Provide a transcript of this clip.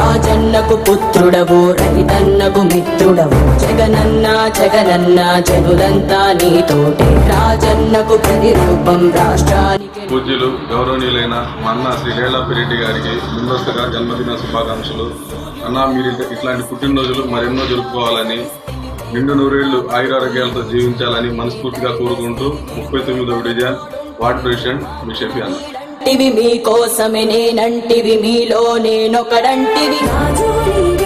రాజన్నకు పుత్రుడవు రైతన్నకు మిత్రుడవు జగనన్న జగనన్న జనులంతా నీతోటే రాజన్నకు ప్రతిరూపం రాష్ట్రానికి పూజ్యులు గౌరవనీయులైన మా అన్న శ్రీ రేలాపిరెడ్డి గారికి ముందస్తుగా జన్మదిన శుభాకాంక్షలు అన్న మీరు ఇట్లా- ఇట్లాంటి పుట్టినరోజులు మరెన్నో జరుపుకోవాలని నిండు నూరేళ్లు ఆయురారోగ్యాలతో జీవించాలని మనస్ఫూర్తిగా కోరుకుంటూ ముప్పై తొమ్మిదవ డివిజన్ వార్డ్ ప్రెసిడెంట్ మీ షఫీ అన్న టివి మీకోసమే నేనంటివి మీలో నేనొకడంటివి రాజుని